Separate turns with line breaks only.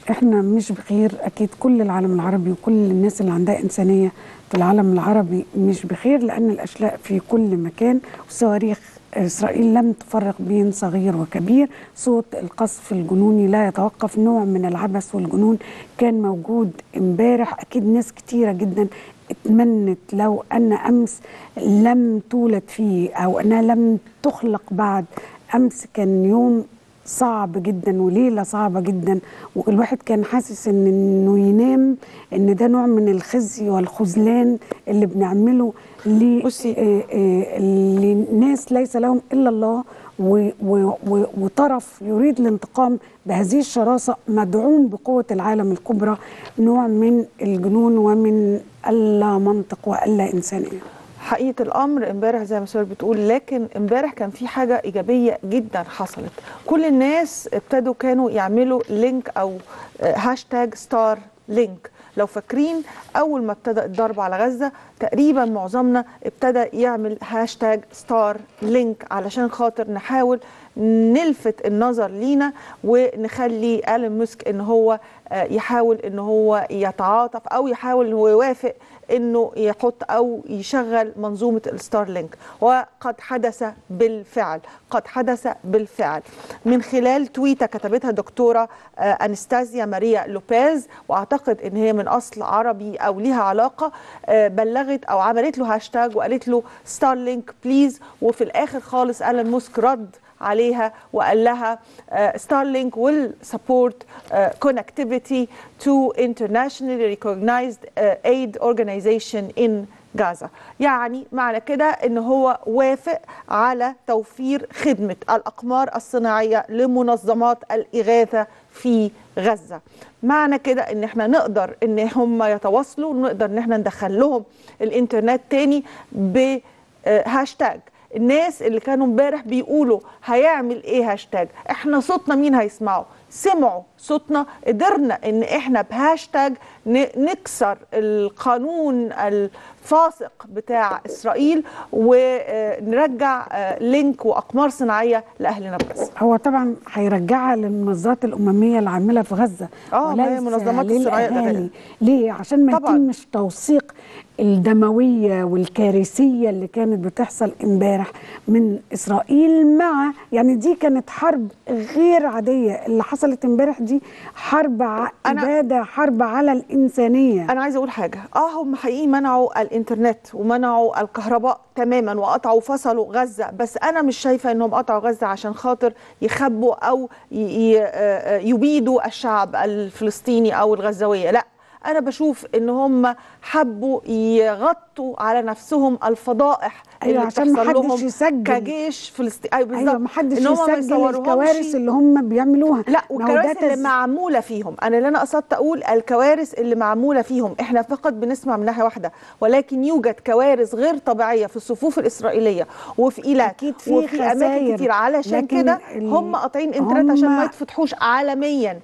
احنا مش بخير اكيد كل العالم العربي وكل الناس اللي عندها انسانيه في العالم العربي مش بخير لان الاشلاء في كل مكان والصواريخ اسرائيل لم تفرق بين صغير وكبير صوت القصف الجنوني لا يتوقف نوع من العبث والجنون كان موجود امبارح اكيد ناس كتيره جدا اتمنت لو ان امس لم تولد فيه او انها لم تخلق بعد امس كان يوم صعب جدا وليله صعبه جدا والواحد كان حاسس ان انه ينام ان ده نوع من الخزي والخذلان اللي بنعمله ل-
بصي.
آه، آه، لناس ليس لهم الا الله و- و- و- وطرف يريد الانتقام بهذه الشراسه مدعوم بقوه العالم الكبرى نوع من الجنون ومن اللا منطق واللا انسانيه
حقيقه الامر امبارح زي ما سؤال بتقول لكن امبارح كان في حاجه ايجابيه جدا حصلت كل الناس ابتدوا كانوا يعملوا لينك او آه، هاشتاج ستار لينك لو فاكرين اول ما ابتدى الضرب على غزه تقريبا معظمنا ابتدى يعمل هاشتاج ستار لينك علشان خاطر نحاول نلفت النظر لينا ونخلي الين موسك ان هو آه، يحاول ان هو يتعاطف او يحاول ان هو يوافق انه يحط او يشغل منظومه الستار لينك وقد حدث بالفعل قد حدث بالفعل من خلال تويته كتبتها دكتوره آه، انستازيا ماريا لوبيز واعتقد ان هي من اصل عربي او ليها علاقه آه، بلغت او عملت له هاشتاج وقالت له ستار لينك بليز وفي الاخر خالص الين موسك رد عليها وقال لها ستارلينك will support uh, connectivity to internationally recognized uh, aid organization in Gaza يعني معنى كده ان هو وافق على توفير خدمة الأقمار الصناعية لمنظمات الإغاثة في غزة معنى كده ان احنا نقدر ان هم يتواصلوا ونقدر ان احنا ندخل لهم الانترنت تاني بهاشتاج الناس اللي كانوا امبارح بيقولوا هيعمل ايه هاشتاج احنا صوتنا مين هيسمعه سمعوا صوتنا قدرنا ان احنا بهاشتاج ن- نكسر القانون الفاسق بتاع اسرائيل ونرجع آه، لينك واقمار صناعيه لاهلنا بغزه
هو طبعا هيرجعها للمنظمات الامميه العامله في غزه
آه، ما هي
وليس
منظمات الصناعية
للأهالي.
الداخلية.
ليه عشان ما
طبعاً.
يتمش توثيق الدمويه والكارثيه اللي كانت بتحصل امبارح من اسرائيل مع يعني دي كانت حرب غير عاديه اللي حصلت امبارح دي حرب ع-
أنا-
اباده حرب على الانسانيه
انا عايزه اقول حاجه اه هم حقيقي منعوا الانترنت ومنعوا الكهرباء تماما وقطعوا فصلوا غزه بس انا مش شايفه انهم قطعوا غزه عشان خاطر يخبوا او ي- ي- آه، يبيدوا الشعب الفلسطيني او الغزاويه لا انا بشوف ان هم حبوا يغطوا على نفسهم الفضائح
أيوة،
اللي
عشان
بتحصل
محدش
لهم
يسجل.
كجيش فلسطيني ايوه بالظبط
ايوه محدش
إن هم ما
يسجل
يصوروهمش
الكوارث اللي هم بيعملوها
لا
ما هو ده
والكوارث اللي
تز-
معموله فيهم انا اللي انا قصدت اقول الكوارث اللي معموله فيهم احنا فقط بنسمع من ناحيه واحده ولكن يوجد كوارث غير طبيعيه في الصفوف الاسرائيليه وفي ايلات
أكيد في
وفي اماكن
خسائر،
كتير علشان
لكن
كده
ال-
هم قاطعين انترنت عشان
هم-
ما يتفتحوش عالميا